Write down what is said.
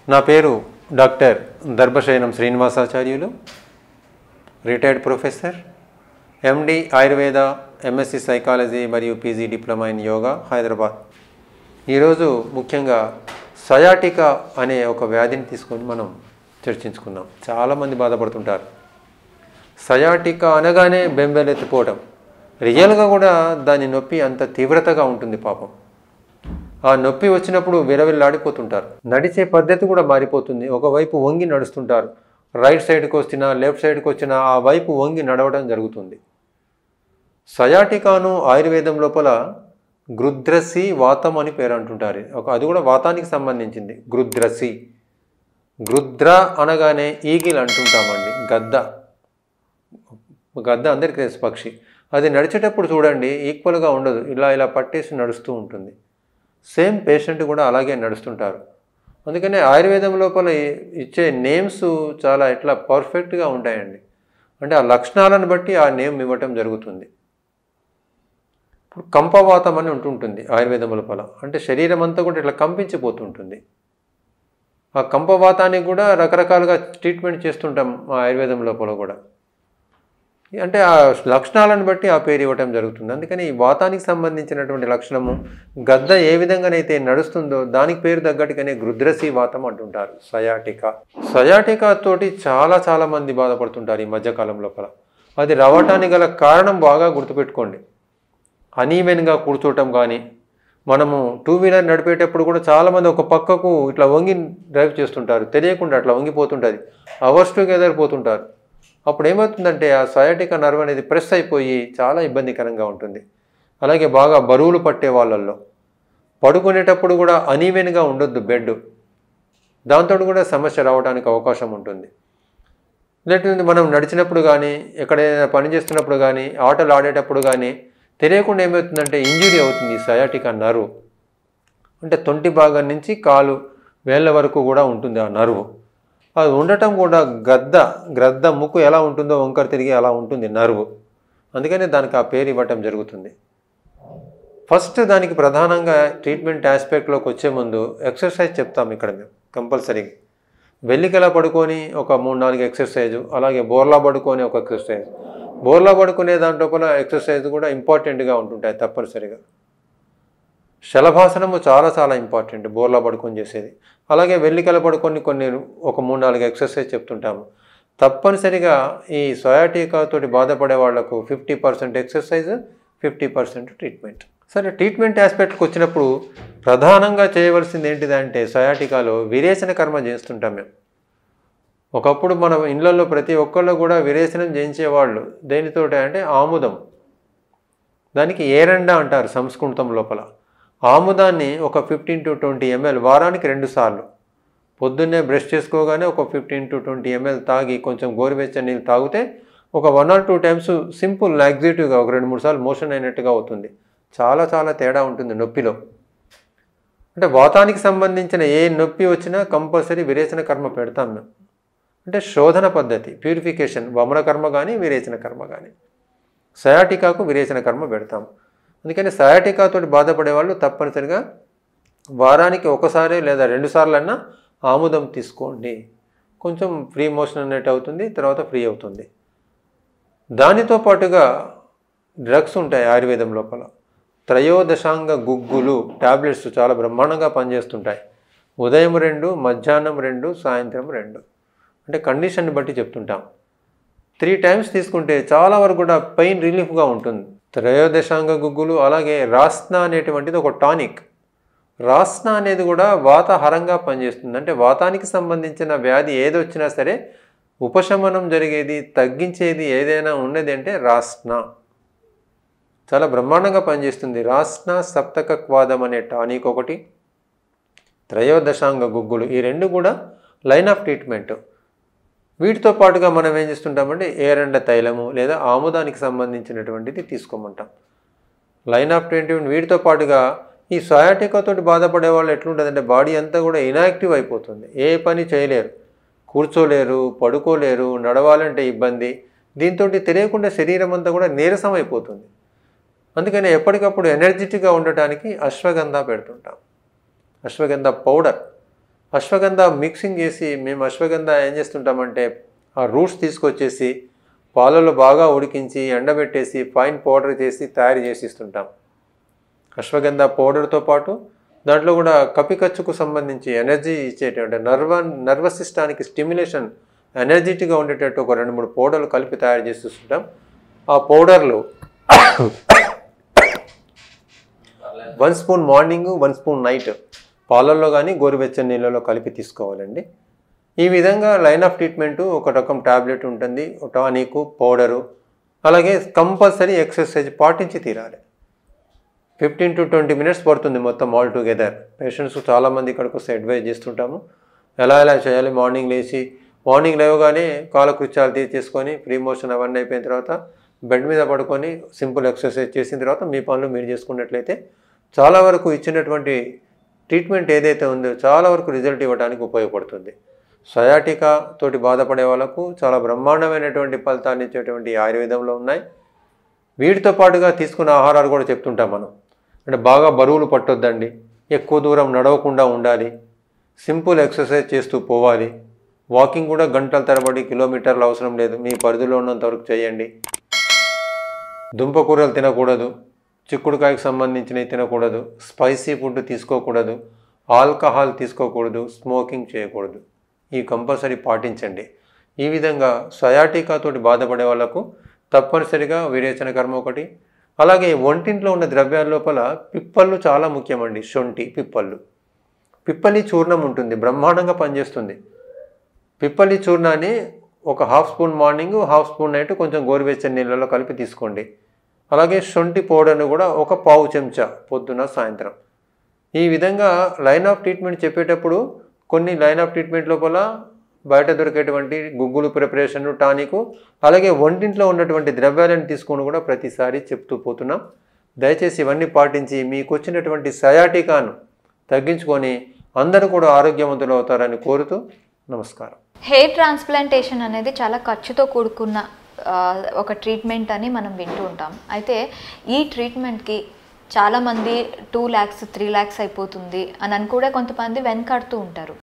నా పేరు doctor Darbhasayanam Srinivasacharyulu retired professor MD Ayurveda MSc psychology మరియు PG diploma in yoga Hyderabad ఈరోజు ముఖ్యంగా సయాటికా అనే ఒక వ్యాధిని తీసుకొని మనం చర్చించుకుందాం చాలామంది బాధపడుతుంటారు సయాటికా అనగానే బెంబెలెత్తిపోవటం రియల్గా కూడా దాని నొప్పి అంత తీవ్రతగా ఉంటుంది పాపం ఆ నొప్పి వచ్చినప్పుడు విరవిల్లాడిపోతుంటారు నడిచే పద్ధతి కూడా మారిపోతుంది ఒకవైపు వంగి నడుస్తుంటారు రైట్ సైడ్కి వచ్చినా లెఫ్ట్ సైడ్కి వచ్చినా ఆ వైపు వంగి నడవడం జరుగుతుంది సయాటికాను ఆయుర్వేదం లోపల గృద్రసి వాతం అని పేరు అంటుంటారు ఒక అది కూడా వాతానికి సంబంధించింది గృద్రసి గృద్ర అనగానే ఈగిల్ అంటుంటామండి గద్ద గద్ద అందరికీ తెలుసు పక్షి అది నడిచేటప్పుడు చూడండి ఈక్వల్గా ఉండదు ఇలా ఇలా పట్టేసి నడుస్తూ ఉంటుంది సేమ్ పేషెంట్ కూడా అలాగే నడుస్తుంటారు అందుకనే ఆయుర్వేదం లోపల ఇచ్చే నేమ్స్ చాలా ఎట్లా పర్ఫెక్ట్గా ఉంటాయండి అంటే ఆ లక్షణాలను బట్టి ఆ నేమ్ ఇవ్వటం జరుగుతుంది ఇప్పుడు కంపవాతం అని ఉంటుంటుంది ఆయుర్వేదం లోపల అంటే శరీరం అంతా కూడా ఇట్లా కంపించిపోతుంటుంది ఆ కంపవాతానికి కూడా రకరకాలుగా ట్రీట్మెంట్ చేస్తుంటాం మా ఆయుర్వేదం లోపల కూడా అంటే ఆ లక్షణాలను బట్టి ఆ పేరు ఇవ్వటం జరుగుతుంది అందుకని ఈ వాతానికి సంబంధించినటువంటి లక్షణము గద్ద ఏ విధంగానైతే నడుస్తుందో దానికి పేరు తగ్గట్టుగానే గృద్రసి వాతం అంటుంటారు సయాటికా సయాటికా తోటి చాలా చాలా మంది బాధపడుతుంటారు ఈ మధ్యకాలం లోపల అది రావటానికి గల కారణం బాగా గుర్తుపెట్టుకోండి అనీవెన్గా కూర్చోవటం కానీ మనము టూ వీలర్ నడిపేటప్పుడు కూడా చాలామంది ఒక పక్కకు ఇట్లా వంగి డ్రైవ్ చేస్తుంటారు తెలియకుండా అట్లా వంగిపోతుంటుంది అవర్స్ టుగెదర్ పోతుంటారు అప్పుడు ఏమవుతుందంటే ఆ సయాటిక నర్వ్ అనేది ప్రెస్ అయిపోయి చాలా ఇబ్బందికరంగా ఉంటుంది అలాగే బాగా బరువులు పట్టే వాళ్ళల్లో పడుకునేటప్పుడు కూడా అనీవెన్గా ఉండొద్దు బెడ్ దాంతో కూడా సమస్య రావడానికి అవకాశం ఉంటుంది లేకపోతే మనం నడిచినప్పుడు కానీ ఎక్కడైనా పని చేస్తున్నప్పుడు కానీ ఆటలు ఆడేటప్పుడు కానీ తెలియకుండా ఏమవుతుందంటే ఇంజురీ అవుతుంది సయాటిక నర్వ్ అంటే తొంటి భాగం నుంచి కాలు వేళ్ళ వరకు కూడా ఉంటుంది ఆ నర్వ్ అది ఉండటం కూడా గద్ద గ్రద్ద ముక్కు ఎలా ఉంటుందో వంకర తిరిగి అలా ఉంటుంది నర్వ్ అందుకనే దానికి ఆ పేరు ఇవ్వటం జరుగుతుంది ఫస్ట్ దానికి ప్రధానంగా ట్రీట్మెంట్ ఆస్పెక్ట్లోకి వచ్చే ముందు ఎక్సర్సైజ్ చెప్తాం ఇక్కడ మేము కంపల్సరీగా వెల్లికెలా పడుకొని ఒక మూడు నాలుగు ఎక్సర్సైజు అలాగే బోర్లా పడుకొని ఒక ఎక్సర్సైజ్ బోర్లా పడుకునే దాంట్లో ఎక్సర్సైజ్ కూడా ఇంపార్టెంట్గా ఉంటుంటాయి తప్పనిసరిగా శలభాసనము చాలా చాలా ఇంపార్టెంట్ బోర్లా పడుకొని చేసేది అలాగే వెల్లికల పడుకొని కొన్ని ఒక మూడు నాలుగు ఎక్సర్సైజ్ చెప్తుంటాము తప్పనిసరిగా ఈ సయాటికాతోటి బాధపడే వాళ్లకు fifty percent exercise fifty percent treatment సరే ట్రీట్మెంట్ ఆస్పెక్ట్కి వచ్చినప్పుడు ప్రధానంగా చేయవలసింది ఏంటిదంటే సయాటికాలో విరేచన కర్మ చేస్తుంటాం మేము ఒకప్పుడు మన ఇళ్లలో ప్రతి ఒక్కళ్ళు కూడా విరేచనం చేయించేవాళ్ళు దేనితోటి అంటే ఆముదం దానికి ఏరండ అంటారు సంస్కృతం లోపల ఆముదాన్ని ఒక ఫిఫ్టీన్ టు ట్వంటీ ఎంఎల్ వారానికి రెండు సార్లు పొద్దున్నే బ్రష్ చేసుకోగానే ఒక ఫిఫ్టీన్ టు ట్వంటీ ఎంఎల్ తాగి కొంచెం గోరువెచ్చని నీళ్ళు తాగితే ఒక one or two times simple లాగ్జిటివ్గా ఒక రెండు మూడు సార్లు మోషన్ అయినట్టుగా అవుతుంది చాలా చాలా తేడా ఉంటుంది నొప్పిలో అంటే వాతానికి సంబంధించిన ఏ నొప్పి వచ్చినా కంపల్సరీ విరేచన కర్మ పెడతాం మేము అంటే శోధన పద్ధతి ప్యూరిఫికేషన్ వమన కర్మ కానీ విరేచన కర్మ కానీ సయాటికాకు విరేచన కర్మ పెడతాం అందుకని సయాటికాతో బాధపడే వాళ్ళు తప్పనిసరిగా వారానికి ఒకసారి లేదా రెండు సార్లు అన్నా ఆముదం తీసుకోండి కొంచెం ఫ్రీ మోషన్ అన్నట్టు అవుతుంది తర్వాత ఫ్రీ అవుతుంది దానితో పాటుగా డ్రగ్స్ ఉంటాయి ఆయుర్వేదం లోపల త్రయోదశాంగ గుగ్గులు ట్యాబ్లెట్స్ చాలా బ్రహ్మాండంగా పనిచేస్తుంటాయి ఉదయం రెండు మధ్యాహ్నం రెండు సాయంత్రం రెండు అంటే కండిషన్ని బట్టి చెప్తుంటాం త్రీ టైమ్స్ తీసుకుంటే చాలా వరకు కూడా పెయిన్ రిలీఫ్గా ఉంటుంది త్రయోదశాంగ గుగ్గులు అలాగే రాస్నా అనేటువంటిది ఒక టానిక్ రాస్నా అనేది కూడా వాతాహారంగా పనిచేస్తుంది అంటే వాతానికి సంబంధించిన వ్యాధి ఏది వచ్చినా సరే ఉపశమనం జరిగేది తగ్గించేది ఏదైనా ఉన్నది అంటే రాస్నా చాలా బ్రహ్మాండంగా పనిచేస్తుంది రాస్నా సప్తక క్వాదం అనే టానిక్ ఒకటి త్రయోదశాంగ గుగ్గులు ఈ రెండు కూడా లైన్ ఆఫ్ ట్రీట్మెంట్ వీటితో పాటుగా మనం ఏం చేస్తుంటామంటే ఏరండ తైలము లేదా ఆముదానికి సంబంధించినటువంటిది తీసుకోమంటాం లైన్ ఆఫ్ ట్రీట్మెంట్ వీటితో పాటుగా ఈ సయాటికాతో బాధపడే వాళ్ళు ఎట్లుంటుందంటే బాడీ అంతా కూడా ఇనాక్టివ్ అయిపోతుంది ఏ పని చేయలేరు కూర్చోలేరు పడుకోలేరు నడవాలంటే ఇబ్బంది దీంతో తెలియకుండా శరీరం అంతా కూడా నీరసం అయిపోతుంది అందుకని ఎప్పటికప్పుడు ఎనర్జెటిక్గా ఉండటానికి అశ్వగంధ పెడుతుంటాం అశ్వగంధ పౌడర్ అశ్వగంధ మిక్సింగ్ చేసి మేము అశ్వగంధ ఏం చేస్తుంటామంటే ఆ రూట్స్ తీసుకొచ్చేసి పాలలో బాగా ఉడికించి ఎండబెట్టేసి ఫైన్ పౌడర్ చేసి తయారు చేసి ఇస్తుంటాం అశ్వగంధ పౌడర్తో పాటు దాంట్లో కూడా కపికచ్చుకు సంబంధించి ఎనర్జీ ఇచ్చేటువంటి నర్వ నర్వస్ సిస్టానికి స్టిమ్యులేషన్ ఎనర్జెటిక్గా ఉండేటట్టు ఒక రెండు మూడు పౌడర్లు కలిపి తయారు చేసి ఇస్తుంటాం ఆ పౌడర్లు one spoon morning one spoon night పాలల్లో కానీ గోరువెచ్చని నీళ్ళలో కలిపి తీసుకోవాలండి ఈ విధంగా లైన్ ఆఫ్ ట్రీట్మెంట్ ఒక రకం టాబ్లెట్ ఉంటుంది టానిక్ పౌడరు అలాగే కంపల్సరీ ఎక్సర్సైజ్ పాటించి తీరాలి ఫిఫ్టీన్ టు ట్వంటీ మినిట్స్ పడుతుంది మొత్తం ఆల్ టుగెదర్ పేషెంట్స్ చాలామంది ఇక్కడికి వస్తే అడ్వైజ్ చేస్తుంటాము ఎలా ఎలా చేయాలి మార్నింగ్ లేచి మార్నింగ్ లేవగానే కాలకృత్యాలు తీర్చేసుకొని ఫ్రీ మోషన్ అవన్నీ అయిపోయిన తర్వాత బెడ్ మీద పడుకొని సింపుల్ ఎక్సర్సైజ్ చేసిన తర్వాత మీ పనులు మీరు చేసుకున్నట్లయితే చాలా వరకు ఇచ్చినటువంటి ట్రీట్మెంట్ ఏదైతే ఉందో చాలా వరకు రిజల్ట్ ఇవ్వడానికి ఉపయోగపడుతుంది సయాటికా తోటి బాధపడే వాళ్ళకు చాలా బ్రహ్మాండమైనటువంటి ఫలితాన్ని ఇచ్చేటువంటి ఆయుర్వేదంలో ఉన్నాయి వీటితో పాటుగా తీసుకున్న ఆహారాలు కూడా చెప్తుంటాం మనం అంటే బాగా బరువులు పట్టొద్దండి ఎక్కువ దూరం నడవకుండా ఉండాలి సింపుల్ ఎక్సర్సైజ్ చేస్తూ పోవాలి వాకింగ్ కూడా గంటల తరబడి కిలోమీటర్లు అవసరం లేదు మీ పరిధిలో ఉన్నంత వరకు చేయండి దుంపకూరలు తినకూడదు చిక్కుడుకాయకు సంబంధించినవి తినకూడదు స్పైసీ ఫుడ్ తీసుకోకూడదు ఆల్కహాల్ తీసుకోకూడదు స్మోకింగ్ చేయకూడదు ఈ కంపల్సరీ పాటించండి ఈ విధంగా సయాటికాతోటి బాధపడే వాళ్ళకు తప్పనిసరిగా విరేచన కర్మ ఒకటి అలాగే ఒంటింట్లో ఉన్న ద్రవ్యాల లోపల పిప్పళ్ళు చాలా ముఖ్యమండి శొంఠి పిప్పళ్ళు పిప్పలి చూర్ణం ఉంటుంది బ్రహ్మాండంగా పనిచేస్తుంది పిప్పలి చూర్ణాన్ని ఒక half spoon morning half spoon night కొంచెం గోరువెచ్చని నీళ్ళలో కలిపి తీసుకోండి అలాగే శొంఠి పౌడర్ను కూడా ఒక పావు చెంచా పొద్దున సాయంత్రం ఈ విధంగా లైన్ ఆఫ్ ట్రీట్మెంట్ చెప్పేటప్పుడు కొన్ని లైన్ ఆఫ్ ట్రీట్మెంట్ లోపల బయట దొరికేటువంటి గుగ్గులు ప్రిపరేషన్ టానిక్ అలాగే వంటింట్లో ఉన్నటువంటి ద్రవ్యాలను తీసుకొని కూడా ప్రతిసారి చెప్తూ పోతున్నాం దయచేసి ఇవన్నీ పాటించి మీకు వచ్చినటువంటి సయాటికాను తగ్గించుకొని అందరూ కూడా ఆరోగ్యవంతులు అవుతారని కోరుతూ నమస్కారం హెయిర్ ట్రాన్స్ప్లాంటేషన్ అనేది చాలా ఖర్చుతో కూడుకున్న ఆ, ఒక ట్రీట్మెంట్ అని మనం వింటూ ఉంటాం అయితే ఈ ట్రీట్మెంట్కి చాలామంది టూ ల్యాక్స్ త్రీ ల్యాక్స్ అయిపోతుంది అని అని కూడా కొంతమంది వెనకాడుతూ ఉంటారు